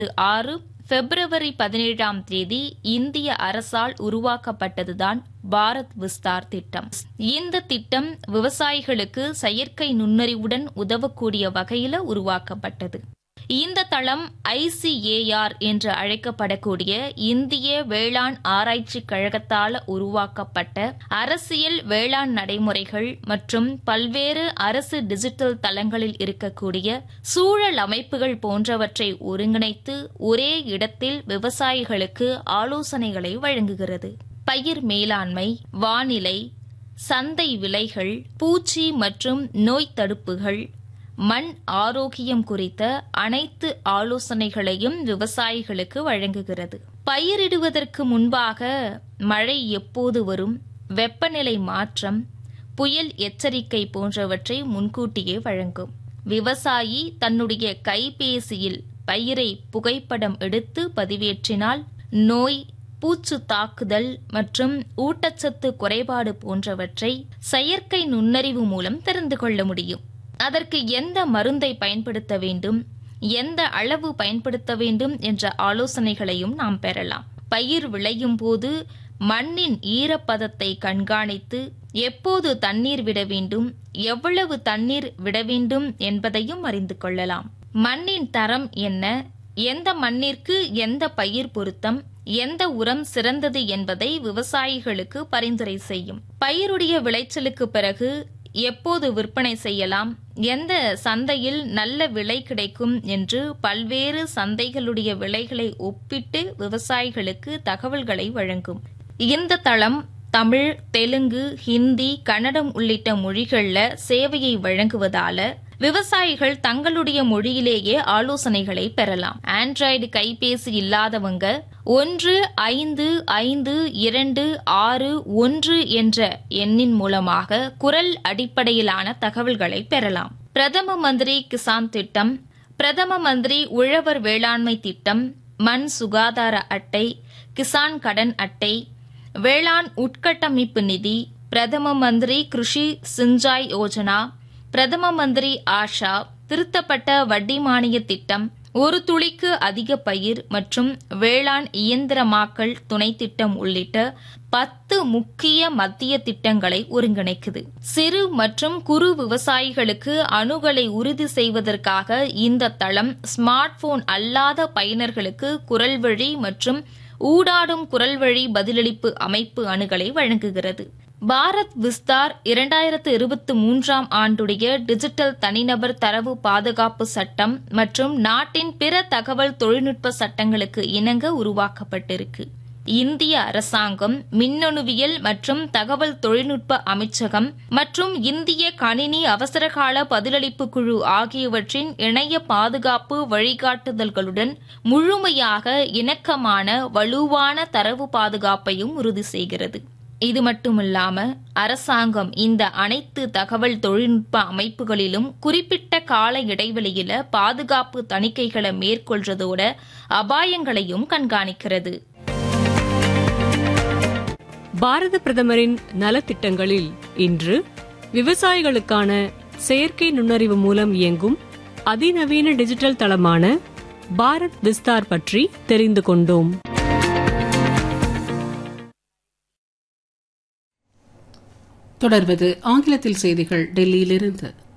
ஆறு பிப்ரவரி பதினேழாம் தேதி இந்திய அரசால் உருவாக்கப்பட்டதுதான் பாரத் விஸ்தார் திட்டம் இந்த திட்டம் விவசாயிகளுக்கு செயற்கை நுண்ணறிவுடன் உதவக்கூடிய வகையில உருவாக்கப்பட்டது இந்த தளம் ஐசிஏஆர் என்று அழைக்கப்படக்கூடிய இந்திய வேளாண் ஆராய்ச்சி கழகத்தால் உருவாக்கப்பட்ட அரசியல் வேளாண் நடைமுறைகள் மற்றும் பல்வேறு அரசு டிஜிட்டல் தளங்களில் இருக்கக்கூடிய சூழல் அமைப்புகள் போன்றவற்றை ஒருங்கிணைத்து ஒரே இடத்தில் விவசாயிகளுக்கு ஆலோசனைகளை வழங்குகிறது பயிர் மேலாண்மை வானிலை சந்தை விலைகள் பூச்சி மற்றும் நோய் தடுப்புகள் மண் ஆரோக்கியம் குறித்த அனைத்து ஆலோசனைகளையும் விவசாயிகளுக்கு வழங்குகிறது பயிரிடுவதற்கு முன்பாக மழை எப்போது வரும் வெப்பநிலை மாற்றம் புயல் எச்சரிக்கை போன்றவற்றை முன்கூட்டியே வழங்கும் விவசாயி தன்னுடைய கைபேசியில் பயிரை புகைப்படம் எடுத்து பதிவேற்றினால் நோய் பூச்சு தாக்குதல் மற்றும் ஊட்டச்சத்து குறைபாடு போன்றவற்றை செயற்கை நுண்ணறிவு மூலம் தெரிந்து கொள்ள முடியும் அதற்கு எந்த மருந்தை பயன்படுத்த வேண்டும் எந்த அளவு பயன்படுத்த வேண்டும் என்ற ஆலோசனைகளையும் நாம் பெறலாம் பயிர் விளையும் போது மண்ணின் ஈரப்பதத்தை கண்காணித்து எப்போது தண்ணீர் விட வேண்டும் எவ்வளவு தண்ணீர் விட வேண்டும் என்பதையும் அறிந்து கொள்ளலாம் மண்ணின் தரம் என்ன எந்த மண்ணிற்கு எந்த பயிர் பொருத்தம் எந்த உரம் சிறந்தது என்பதை விவசாயிகளுக்கு பரிந்துரை செய்யும் பயிருடைய விளைச்சலுக்கு பிறகு எப்போது விற்பனை செய்யலாம் எந்த சந்தையில் நல்ல விலை கிடைக்கும் என்று பல்வேறு சந்தைகளுடைய விலைகளை ஒப்பிட்டு விவசாயிகளுக்கு தகவல்களை வழங்கும் இந்த தளம் தமிழ் தெலுங்கு ஹிந்தி கன்னடம் உள்ளிட்ட மொழிகள்ல சேவையை வழங்குவதால விவசாயிகள் தங்களுடைய மொழியிலேயே ஆலோசனைகளை பெறலாம் ஆண்ட்ராய்டு கைபேசி இல்லாதவங்க ஒன்று ஐந்து ஐந்து இரண்டு ஆறு ஒன்று என்ற எண்ணின் மூலமாக குரல் அடிப்படையிலான தகவல்களை பெறலாம் பிரதம மந்திரி கிசான் திட்டம் பிரதம மந்திரி உழவர் வேளாண்மை திட்டம் மண் சுகாதார அட்டை கிசான் கடன் அட்டை வேளாண் உட்கட்டமைப்பு நிதி பிரதம மந்திரி கிருஷி சிஞ்சாய் யோஜனா பிரதம மந்திரி ஆஷா திருத்தப்பட்ட வட்டி மானிய திட்டம் ஒரு துளிக்கு அதிக பயிர் மற்றும் வேளாண் இயந்திரமாக்கல் துணை திட்டம் உள்ளிட்ட பத்து முக்கிய மத்திய திட்டங்களை ஒருங்கிணைக்குது சிறு மற்றும் குறு விவசாயிகளுக்கு அணுகலை உறுதி செய்வதற்காக இந்த தளம் ஸ்மார்ட் போன் அல்லாத பயனர்களுக்கு குரல் வழி மற்றும் ஊடாடும் குரல் வழி பதிலளிப்பு அமைப்பு அணுகலை வழங்குகிறது பாரத் விஸ்தார் இரண்டாயிரத்து இருபத்தி மூன்றாம் ஆண்டுடைய டிஜிட்டல் தனிநபர் தரவு பாதுகாப்பு சட்டம் மற்றும் நாட்டின் பிற தகவல் தொழில்நுட்ப சட்டங்களுக்கு இணங்க உருவாக்கப்பட்டிருக்கு இந்திய அரசாங்கம் மின்னணுவியல் மற்றும் தகவல் தொழில்நுட்ப அமைச்சகம் மற்றும் இந்திய கணினி அவசரகால பதிலளிப்பு குழு ஆகியவற்றின் இணைய பாதுகாப்பு வழிகாட்டுதல்களுடன் முழுமையாக இணக்கமான வலுவான தரவு பாதுகாப்பையும் உறுதி செய்கிறது இது மட்டுமில்லாம அரசாங்கம் இந்த அனைத்து தகவல் தொழில்நுட்ப அமைப்புகளிலும் குறிப்பிட்ட கால இடைவெளியில பாதுகாப்பு தணிக்கைகளை மேற்கொள்றதோட அபாயங்களையும் கண்காணிக்கிறது பாரத பிரதமரின் நலத்திட்டங்களில் இன்று விவசாயிகளுக்கான செயற்கை நுண்ணறிவு மூலம் இயங்கும் அதிநவீன டிஜிட்டல் தளமான பாரத் விஸ்தார் பற்றி தெரிந்து கொண்டோம் தொடர்வது ஆங்கிலத்தில் செய்திகள் டெல்லியிலிருந்து